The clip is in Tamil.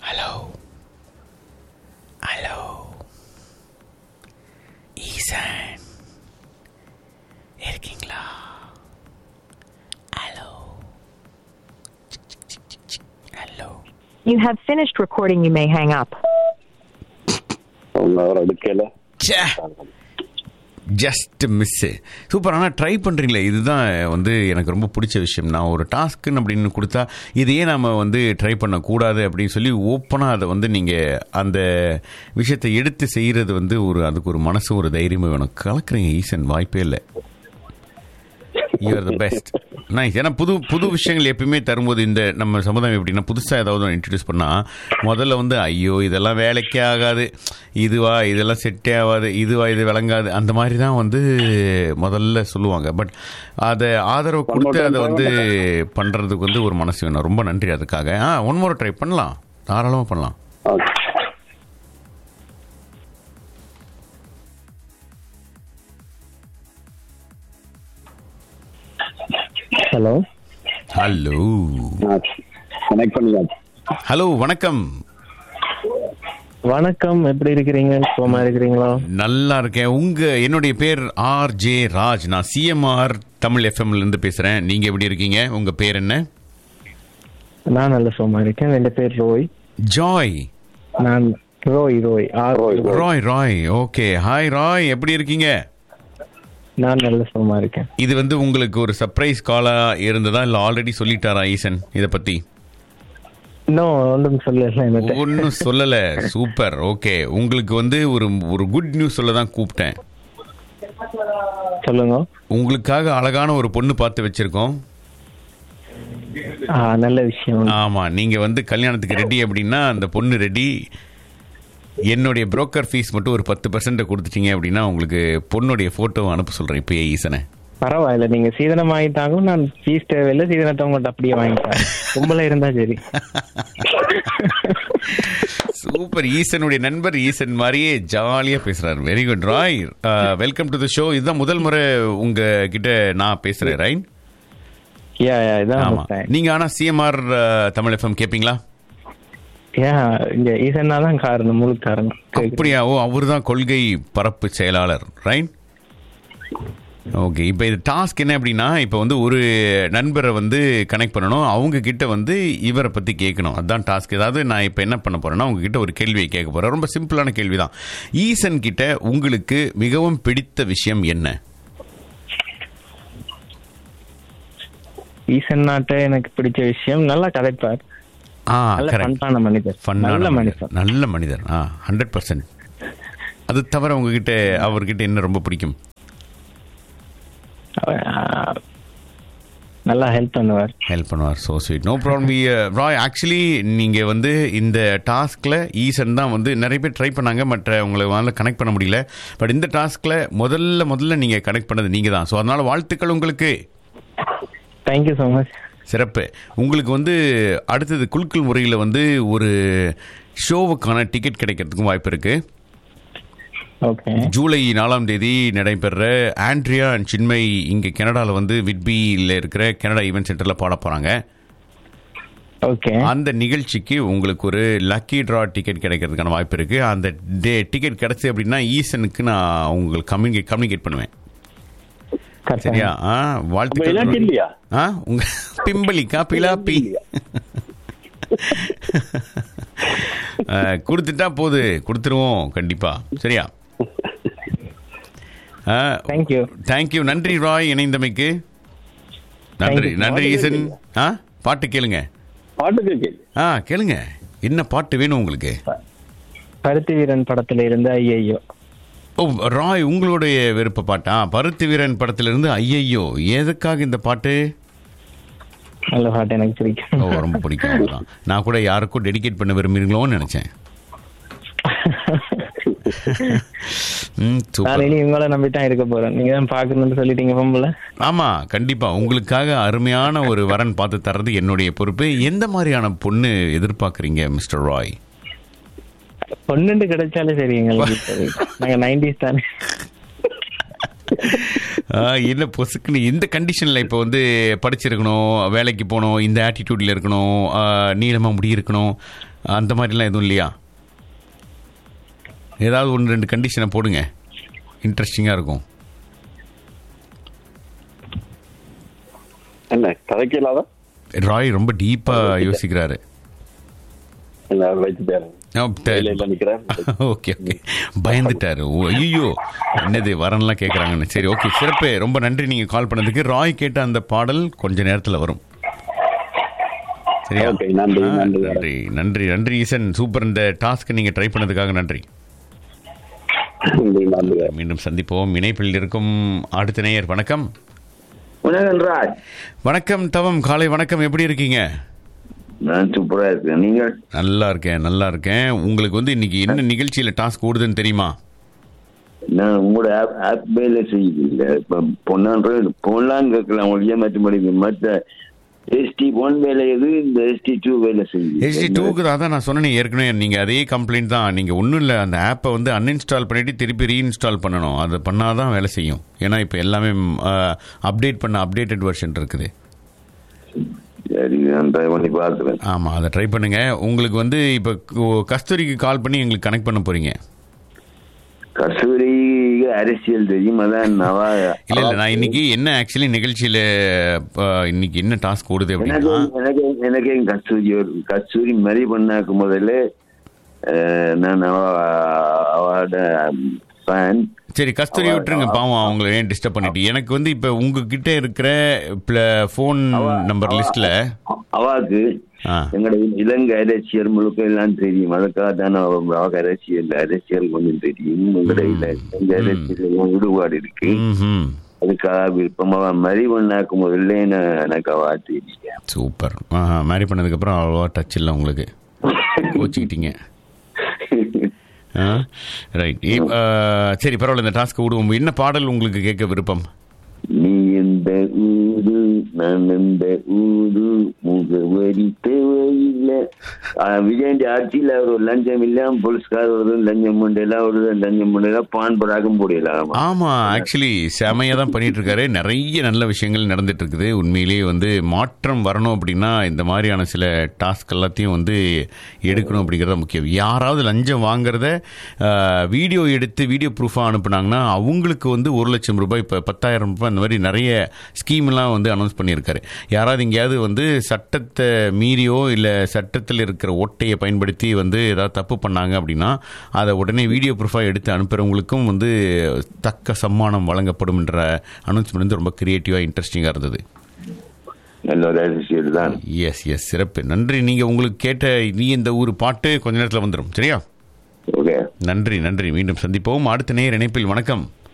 ஹலோ ஹலோ ஈசன் இருக்கீங்களா hello hello You have finished recording. You may hang up. அவங்க அவர் எடுக்கல ஜஸ்ட் மிஸ்ஸு சூப்பர் ஆனால் ட்ரை பண்ணுறீங்களே இதுதான் வந்து எனக்கு ரொம்ப பிடிச்ச விஷயம் நான் ஒரு டாஸ்க்குன்னு அப்படின்னு கொடுத்தா இதையே நாம் வந்து ட்ரை பண்ணக்கூடாது அப்படின்னு சொல்லி ஓப்பனாக அதை வந்து நீங்கள் அந்த விஷயத்தை எடுத்து செய்கிறது வந்து ஒரு அதுக்கு ஒரு மனசு ஒரு தைரியமும் வேணும் கலக்குறீங்க ஈசன் வாய்ப்பே இல்லை யூஆர் த பெஸ்ட் நைஸ் ஏன்னா புது புது விஷயங்கள் எப்பயுமே தரும்போது இந்த நம்ம சமுதாயம் எப்படின்னா புதுசாக ஏதாவது ஒன்று இன்ட்ரடியூஸ் பண்ணால் முதல்ல வந்து ஐயோ இதெல்லாம் வேலைக்கே ஆகாது இதுவா இதெல்லாம் செட்டே ஆகாது இதுவா இது விளங்காது அந்த மாதிரி தான் வந்து முதல்ல சொல்லுவாங்க பட் அதை ஆதரவு கொடுத்து அதை வந்து பண்ணுறதுக்கு வந்து ஒரு மனசு வேணும் ரொம்ப நன்றி அதுக்காக ஆ ஒன் மோர் ட்ரை பண்ணலாம் தாராளமாக பண்ணலாம் ஓகே ஹலோ ஹலோ கனெக்ட் பண்ணியாச்சு ஹலோ வணக்கம் வணக்கம் எப்படி இருக்கிறீங்க சுகமா இருக்கிறீங்களா நல்லா இருக்கேன் உங்க என்னுடைய பேர் ஆர் ஜே ராஜ் நான் சிஎம்ஆர் தமிழ் எஃப்எம்ல இருந்து பேசுறேன் நீங்க எப்படி இருக்கீங்க உங்க பேர் என்ன நான் நல்ல சுகமா இருக்கேன் என் பேர் ரோய் ஜாய் நான் Roy Roy R Roy, Roy. Roy Roy okay hi Roy எப்படி இருக்கீங்க நான் நல்ல சுகமா இருக்கேன் இது வந்து உங்களுக்கு ஒரு சர்ப்ரைஸ் காலா இருந்ததா இல்ல ஆல்ரெடி சொல்லிட்டாரா ஈசன் இத பத்தி இன்னும் ஒன்றும் சொல்லல எனக்கு ஒன்னும் சொல்லல சூப்பர் ஓகே உங்களுக்கு வந்து ஒரு ஒரு குட் நியூஸ் சொல்ல தான் கூப்பிட்டேன் சொல்லுங்க உங்களுக்காக அழகான ஒரு பொண்ணு பார்த்து வச்சிருக்கோம் ஆ, நல்ல விஷயம் ஆமா நீங்க வந்து கல்யாணத்துக்கு ரெடி அப்படின்னா அந்த பொண்ணு ரெடி என்னுடைய புரோக்கர் ஃபீஸ் மட்டும் ஒரு பத்து பர்சன்ட் கொடுத்துட்டீங்க அப்படின்னா உங்களுக்கு பொண்ணுடைய போட்டோவை அனுப்ப சொல்றேன் இப்பயே ஈசனை பரவாயில்ல நீங்க சீதனம் வாங்கிட்டாங்க நான் ஃபீஸ் தேவையில்லை சீதனத்தை உங்கள்கிட்ட அப்படியே வாங்கிட்டேன் கும்பல இருந்தா சரி சூப்பர் ஈசனுடைய நண்பர் ஈசன் மாதிரியே ஜாலியா பேசுறாரு very good Roy welcome to the show இதுதான் முதல் முறை உங்க கிட்ட நான் பேசுறேன் ரைட் யா யா இதான் ஆமா first time. நீங்க ஆனா சிஎம்ஆர் தமிழ் எஃப்எம் கேப்பீங்களா யா இங்க ஈசன்னா தான் காரணம் முழு காரணம் அப்படியா ஓ அவர் தான் கொள்கை பரப்பு செயலாளர் ரைட் ஓகே இப்போ இது டாஸ்க் என்ன அப்படின்னா இப்போ வந்து ஒரு நண்பரை வந்து கனெக்ட் பண்ணணும் அவங்க கிட்ட வந்து இவரை பற்றி கேட்கணும் அதுதான் டாஸ்க் ஏதாவது நான் இப்போ என்ன பண்ண போறேன்னா உங்ககிட்ட ஒரு கேள்வியை கேட்க போறேன் ரொம்ப சிம்பிளான கேள்வி தான் ஈசன் கிட்ட உங்களுக்கு மிகவும் பிடித்த விஷயம் என்ன ஈசன் நாட்டை எனக்கு பிடிச்ச விஷயம் நல்லா கதைப்பார் ஆ நல்ல கரெக்ட் ஃபன்னான மனிதர் ஃபன்னான நல்ல மனிதர் மனுஷன் நல்ல மனிதர் ஆ ஹண்ட்ரட் பர்சன்ட் அது தவிர உங்ககிட்ட அவர்கிட்ட என்ன ரொம்ப பிடிக்கும் அவர், ஆ, நல்லா ஹெல்ப் பண்ணுவார் ஹெல்ப் பண்ணுவார் so sweet no problem Roy actually நீங்கள் வந்து இந்த டாஸ்கில் ஈசன் தான் வந்து நிறைய பேர் ட்ரை பண்ணாங்க மற்ற உங்களை வந்து கனெக்ட் பண்ண முடியல பட் இந்த டாஸ்கில் முதல்ல முதல்ல நீங்கள் கனெக்ட் பண்ணது நீங்கள் தான் ஸோ அதனால் வாழ்த்துக்கள் உங்களுக்கு தேங்க்யூ ஸோ மச் சிறப்பு உங்களுக்கு வந்து அடுத்தது குலுக்கல் முறையில் வந்து ஒரு ஷோவுக்கான டிக்கெட் கிடைக்கிறதுக்கும் வாய்ப்பு இருக்குது ஓகே ஜூலை நாலாம் தேதி நடைபெற ஆண்ட்ரியா அண்ட் சின்மை இங்கே கனடாவில் வந்து விட்பியில் இருக்கிற கனடா ஈவென்ட் சென்டரில் பாட போகிறாங்க ஓகே அந்த நிகழ்ச்சிக்கு உங்களுக்கு ஒரு லக்கி ட்ரா டிக்கெட் கிடைக்கிறதுக்கான வாய்ப்பு இருக்கு அந்த டே டிக்கெட் கிடைச்சு அப்படின்னா ஈசனுக்கு நான் உங்களுக்கு கம்யூனிகேட் கம்யூனிகேட் பண்ணுவேன் சரியா ஆ அப்ப இல்லாட்டி வாழ்த்துக்கள் இல்லையா ஆ உங்க பிம்பலிக்கா பிலாப்பி ஆ, கொடுத்துட்டா போது கொடுத்துருவோம் கண்டிப்பா சரியா தேங்க்யூ தேங்க்யூ நன்றி ராய் இணைந்தமைக்கு நன்றி you. நன்றி ஈசன் ஆ பாட்டு கேளுங்க பாட்டு கேட்கு ஆ கேளுங்க என்ன பாட்டு வேணும் உங்களுக்கு பருத்தி வீரன் படத்துல இருந்து ஐயையோ ஓ ராய் உங்களுடைய விருப்ப பாட்டா பருத்தி வீரன் படத்திலிருந்து ஐயையோ எதுக்காக இந்த பாட்டு நல்ல பாட்டு எனக்கு ஓ பிடிக்கும் ரொம்ப பிடிக்கும் அவ்வளவுதான். நான் கூட யாருக்கும் டெடிகேட் பண்ண விரும்புறீங்களோன்னு நினைச்சேன் ம் நான் சூப்பர் இனி உங்களை நம்பி தான் இருக்க போறேன் நீங்க தான் பாக்கணும்னு சொல்லிட்டீங்க பொம்பளை ஆமா கண்டிப்பா உங்களுக்காக அருமையான ஒரு வரன் பார்த்து தர்றது என்னுடைய பொறுப்பு எந்த மாதிரியான பொண்ணு எதிர்பார்க்கறீங்க மிஸ்டர் ராய் பொண்ணுண்டு கிடைச்சாலே சரி எங்களுக்கு இப்போதைக்கு. நாங்க நைன்டிஸ் தானே ஆ, என்ன பொசுக்குன்னு இந்த கண்டிஷனில் இப்போ வந்து படிச்சிருக்கணும் வேலைக்கு போகணும் இந்த ஆட்டிடியூடில் இருக்கணும் ஆ, நீளமா முடி இருக்கணும் அந்த மாதிரிலாம் எதுவும் இல்லையா ஏதாவது ஒன்று ரெண்டு கண்டிஷனை போடுங்க இன்ட்ரெஸ்டிங்காக இருக்கும் என்ன கதைக்கு இல்லாத ராய் ரொம்ப டீப்பாக யோசிக்கிறாரு என்ன வச்சுட்டாரு வேலையில நிக்கிறேன் ஓகே ஓகே பயந்துட்டாரு ஓ ஐயோ என்னது வரன்லாம் கேட்குறாங்கன்னு சரி ஓகே சிறப்பு ரொம்ப நன்றி நீங்கள் கால் பண்ணதுக்கு ராய் கேட்ட அந்த பாடல் கொஞ்ச நேரத்தில் வரும் சரியா Okay, நன்றி, ஆ, நன்றி. நன்றி நன்றி நன்றி ஈசன் சூப்பர் இந்த டாஸ்க்கை நீங்கள் ட்ரை பண்ணதுக்காக நன்றி நன்றி, நன்றி. மீண்டும் சந்திப்போம் இணைப்பில் இருக்கும் அடுத்த நேயர் வணக்கம் வணக்கம் ராஜ் வணக்கம் தவம் காலை வணக்கம் எப்படி இருக்கீங்க நான் சூப்பரா இருக்கேன் நீங்க நல்லா இருக்கேன் நல்லா இருக்கேன் உங்களுக்கு வந்து இன்னைக்கு என்ன நிகழ்ச்சியில் டாஸ்க் ஓடுதுன்னு தெரியுமா நான் உங்களோட ஆப் ஆப் வேலை செய்யல இப்ப பொண்ணான்ற பொண்ணான்னு கேட்கலாம் ஒழிய மற்றபடி மற்ற எஸ்டி ஒன் வேலை எது இந்த எஸ்டி டூ வேலை ஹெச்டி செய்யுது டூக்கு தான் அதான் நான் சொன்னேன் ஏற்கனவே நீங்கள் அதே கம்ப்ளைண்ட் தான் நீங்கள் ஒன்றும் இல்லை அந்த ஆப்பை வந்து அன்இன்ஸ்டால் பண்ணிட்டு திருப்பி ரீஇன்ஸ்டால் பண்ணணும் அது பண்ணால் தான் வேலை செய்யும் ஏன்னா இப்போ எல்லாமே அப்டேட் பண்ண அப்டேட்டட் வெர்ஷன் இருக்குது சரி நான் ட்ரை பண்ணி பார்க்குறேன் ஆமாம் அதை ட்ரை பண்ணுங்கள் உங்களுக்கு வந்து இப்போ கு- கஸ்தூரிக்கு கால் பண்ணி எங்களுக்கு கனெக்ட் பண்ண போகிறீங்க கஸ்தூரி அரசியல் தெரியும் அதான் நவா இல்லை இல்லை நான் இன்னைக்கு என்ன ஆக்சுவலி நிகழ்ச்சியில் இன்னைக்கு என்ன டாஸ்க் ஓடுது எனக்கு அப்படின்னா எனக்கு எனக்கு கஸ்தூரி ஒரு கஸ்தூரி மரி பண்ணாக்கு முதல்ல அஹ், நான் அவ- அவட ஃபேன் சரி கஸ்தூரி அவ- விட்டுருங்க அவ- பாவம் அவங்கள ஏன் டிஸ்டர்ப் பண்ணிட்டு எனக்கு வந்து இப்போ உங்ககிட்ட இருக்கிற ஃபோன் நம்பர் லிஸ்ட்டில் அவாக்கு ஆ எங்களுடைய இலங்கை அரசியல் முழுக்க எல்லாம் தெரியும் அதுக்காக தானே அவ அரசியல் அரசியல் கொஞ்சம் தெரியும் எங்களுடைய இலங்கை அரசியல் எல்லாம் ஈடுபாடு இருக்கு ம் அதுக்காக விருப்பம் அவ மறி பண்ணாக்கு முதல்ல நான் எனக்கு அவ தெரியும் சூப்பர் மேரி பண்ணதுக்கப்புறம் அவ்வளோவா டச் இல்லை உங்களுக்கு கோச்சிக்கிட்டீங்க ரைட் சரி பரவாயில்ல இந்த டாஸ்க்கு விடுவோம் என்ன பாடல் உங்களுக்கு கேட்க விருப்பம் நீ எந்த ஊரு நான் எந்த ஊரு முகவரி தேவையில்லை ஆஹ் விஜயண்டி ஆட்சியில் ஒரு லஞ்சம் இல்லாம போலீஸ்கார் ஒரு லஞ்சம் முண்டையெல்லாம் ஒரு லஞ்சம் முண்டையெல்லாம் பான் பராகம் போடலாம் ஆமா ஆக்சுவலி செமையாக தான் பண்ணிட்டு இருக்காரு நிறைய நல்ல விஷயங்கள் நடந்துட்டு இருக்குது உண்மையிலேயே வந்து மாற்றம் வரணும் அப்படின்னா இந்த மாதிரியான சில டாஸ்க் எல்லாத்தையும் வந்து எடுக்கணும் அப்படிங்கிறத முக்கியம் யாராவது லஞ்சம் வாங்குறத வீடியோ எடுத்து வீடியோ ப்ரூஃபாக அனுப்புனாங்கன்னா அவங்களுக்கு வந்து ஒரு லட்சம் ரூபாய் இப்போ பத்தாயிரம் ரூபாய் இந்த மாதிரி நிறைய ஸ்கீம்லாம் வந்து அனௌன்ஸ் பண்ணியிருக்காரு யாராவது எங்கேயாவது வந்து சட்டத்தை மீறியோ இல்லை சட்டத்தில் இருக்கிற ஓட்டையை பயன்படுத்தி வந்து ஏதாவது தப்பு பண்ணாங்க அப்படின்னா அதை உடனே வீடியோ ப்ரூஃபாக எடுத்து அனுப்புகிறவங்களுக்கும் வந்து தக்க சம்மானம் வழங்கப்படும் என்ற அனௌன்ஸ்மெண்ட் வந்து ரொம்ப கிரியேட்டிவாக இன்ட்ரெஸ்டிங்காக இருந்தது நல்ல ஒரு அரசியல் தான் எஸ் எஸ் சிறப்பு நன்றி நீங்கள் உங்களுக்கு கேட்ட நீ இந்த ஊர் பாட்டு கொஞ்ச நேரத்தில் வந்துடும் சரியா ஓகே நன்றி நன்றி மீண்டும் சந்திப்போம் அடுத்த நேர் இணைப்பில் வணக்கம்